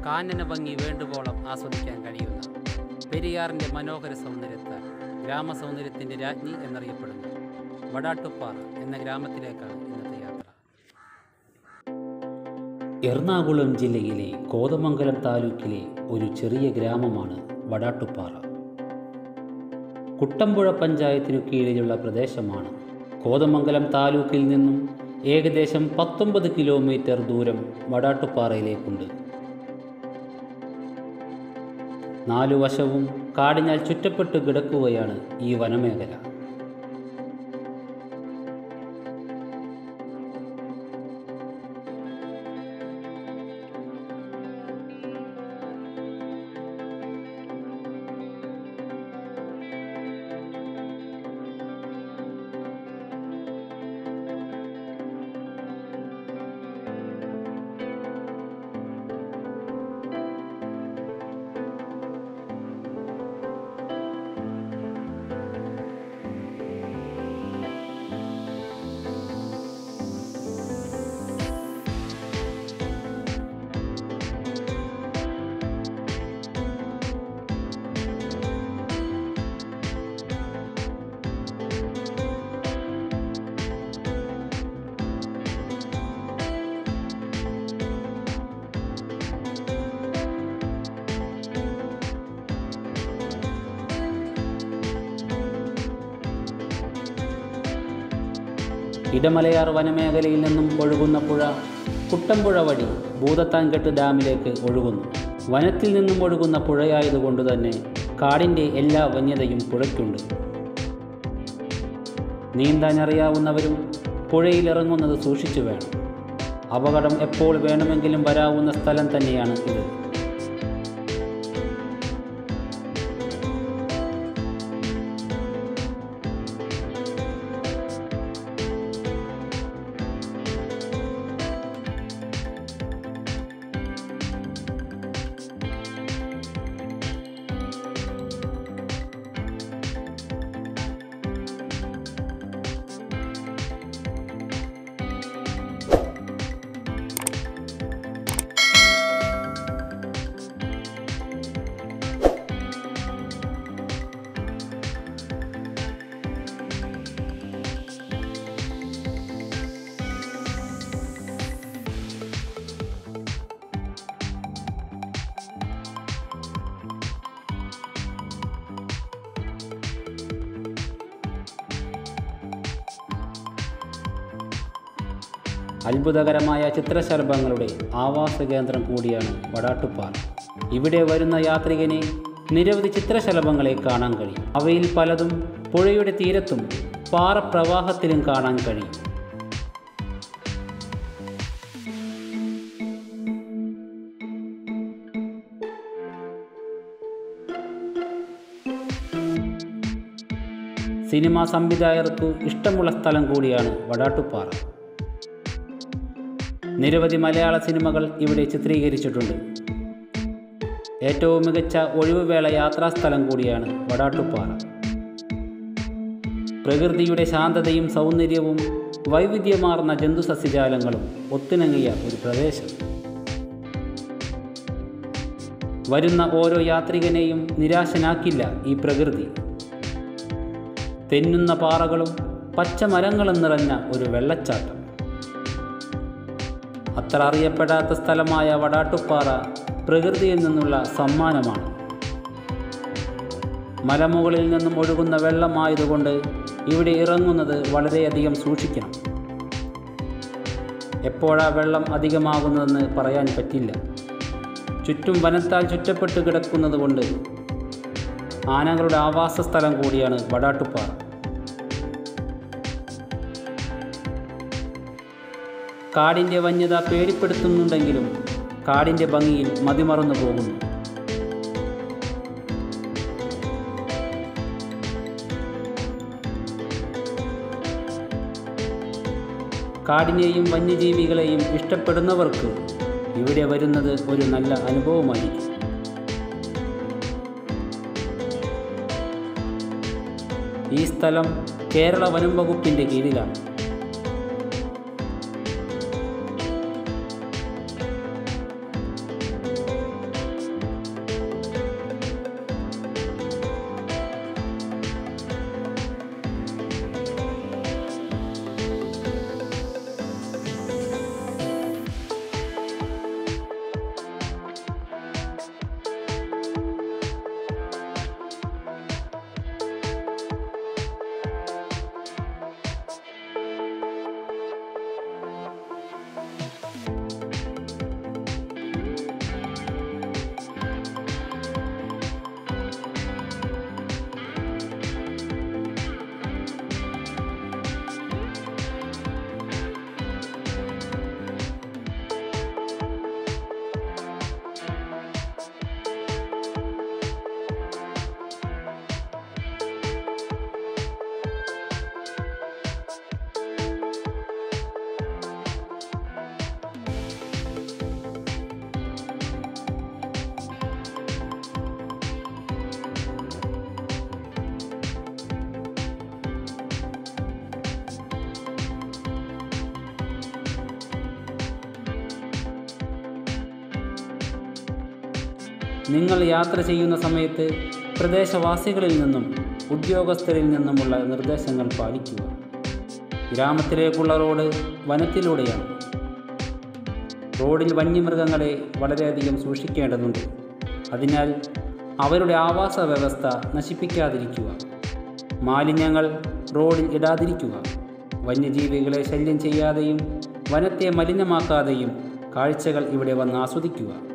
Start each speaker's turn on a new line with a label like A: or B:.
A: കാനന ഭംഗി വേണ്ടുവോളം ആസ്വദിക്കാൻ കഴിയുന്ന പെരിയാറിൻ്റെ മനോഹര സൗന്ദര്യത്താൽ ഗ്രാമസൗന്ദര്യത്തിൻ്റെ രാജ്ഞി എന്നറിയപ്പെടുന്ന വടാട്ടുപ്പാറ എന്ന ഗ്രാമത്തിലേക്കാണ് ഇന്നത്തെ യാത്ര എറണാകുളം ജില്ലയിലെ കോതമംഗലം താലൂക്കിലെ ഒരു ചെറിയ ഗ്രാമമാണ് വടാട്ടുപ്പാറ കുട്ടമ്പുഴ പഞ്ചായത്തിനു കീഴിലുള്ള പ്രദേശമാണ് കോതമംഗലം താലൂക്കിൽ നിന്നും ഏകദേശം പത്തൊമ്പത് കിലോമീറ്റർ ദൂരം വടാട്ടുപാറയിലേക്കുണ്ട് നാലു വശവും കാടിനാൽ ചുറ്റപ്പെട്ട് കിടക്കുകയാണ് ഈ വനമേഖല ഇടമലയാർ വനമേഖലയിൽ നിന്നും ഒഴുകുന്ന പുഴ കുട്ടമ്പുഴ വഴി ഭൂതത്താൻകെട്ട് ഡാമിലേക്ക് ഒഴുകുന്നു വനത്തിൽ നിന്നും ഒഴുകുന്ന പുഴയായതുകൊണ്ട് തന്നെ കാടിൻ്റെ എല്ലാ വന്യതയും പുഴയ്ക്കുണ്ട് നീന്താൻ അറിയാവുന്നവരും പുഴയിലിറങ്ങുന്നത് സൂക്ഷിച്ചു വേണം അപകടം എപ്പോൾ വേണമെങ്കിലും വരാവുന്ന സ്ഥലം തന്നെയാണ് ഇത് അത്ഭുതകരമായ ചിത്രശലഭങ്ങളുടെ ആവാസ കേന്ദ്രം കൂടിയാണ് വടാട്ടുപാറ ഇവിടെ വരുന്ന യാത്രികനെ നിരവധി ചിത്രശലഭങ്ങളെ കാണാൻ കഴിയും അവയിൽ പലതും പുഴയുടെ തീരത്തും പാറപ്രവാഹത്തിലും കാണാൻ കഴിയും സിനിമാ സംവിധായകർക്ക് ഇഷ്ടമുള്ള സ്ഥലം കൂടിയാണ് വടാട്ടുപാറ നിരവധി മലയാള സിനിമകൾ ഇവിടെ ചിത്രീകരിച്ചിട്ടുണ്ട് ഏറ്റവും മികച്ച ഒഴിവുവേള യാത്രാസ്ഥലം കൂടിയാണ് വടാട്ടുപാറ പ്രകൃതിയുടെ ശാന്തതയും സൗന്ദര്യവും വൈവിധ്യമാർന്ന ജന്തുസസ്യജാലങ്ങളും ഒത്തിണങ്ങിയ ഒരു പ്രദേശം വരുന്ന ഓരോ യാത്രികനെയും നിരാശനാക്കില്ല ഈ പ്രകൃതി തെന്നുന്ന പാറകളും പച്ചമരങ്ങളും നിറഞ്ഞ ഒരു വെള്ളച്ചാട്ടം അത്ര അറിയപ്പെടാത്ത സ്ഥലമായ വടാട്ടുപ്പാറ പ്രകൃതിയിൽ നിന്നുള്ള സമ്മാനമാണ് മലമുകളിൽ നിന്നും ഒഴുകുന്ന വെള്ളമായതുകൊണ്ട് ഇവിടെ ഇറങ്ങുന്നത് വളരെയധികം സൂക്ഷിക്കണം എപ്പോഴാ വെള്ളം അധികമാകുന്നതെന്ന് പറയാൻ പറ്റില്ല ചുറ്റും വനത്താൽ ചുറ്റപ്പെട്ട് കിടക്കുന്നത് കൊണ്ട് ആനകളുടെ ആവാസ സ്ഥലം കൂടിയാണ് വടാട്ടുപ്പാറ കാടിൻ്റെ വന്യത പേടിപ്പെടുത്തുന്നുണ്ടെങ്കിലും കാടിൻ്റെ ഭംഗിയിൽ മതിമറന്നു പോകുന്നു കാടിനെയും വന്യജീവികളെയും ഇഷ്ടപ്പെടുന്നവർക്ക് ഇവിടെ വരുന്നത് ഒരു നല്ല അനുഭവമായിരിക്കും ഈ സ്ഥലം കേരള വനം വകുപ്പിൻ്റെ കീഴിലാണ് നിങ്ങൾ യാത്ര ചെയ്യുന്ന സമയത്ത് പ്രദേശവാസികളിൽ നിന്നും ഉദ്യോഗസ്ഥരിൽ നിന്നുമുള്ള നിർദ്ദേശങ്ങൾ പാലിക്കുക ഗ്രാമത്തിലേക്കുള്ള റോഡ് വനത്തിലൂടെയാണ് റോഡിൽ വന്യമൃഗങ്ങളെ വളരെയധികം സൂക്ഷിക്കേണ്ടതുണ്ട് അതിനാൽ അവരുടെ ആവാസ വ്യവസ്ഥ നശിപ്പിക്കാതിരിക്കുക മാലിന്യങ്ങൾ റോഡിൽ ഇടാതിരിക്കുക വന്യജീവികളെ ശല്യം ചെയ്യാതെയും വനത്തെ മലിനമാക്കാതെയും കാഴ്ചകൾ ഇവിടെ വന്ന് ആസ്വദിക്കുക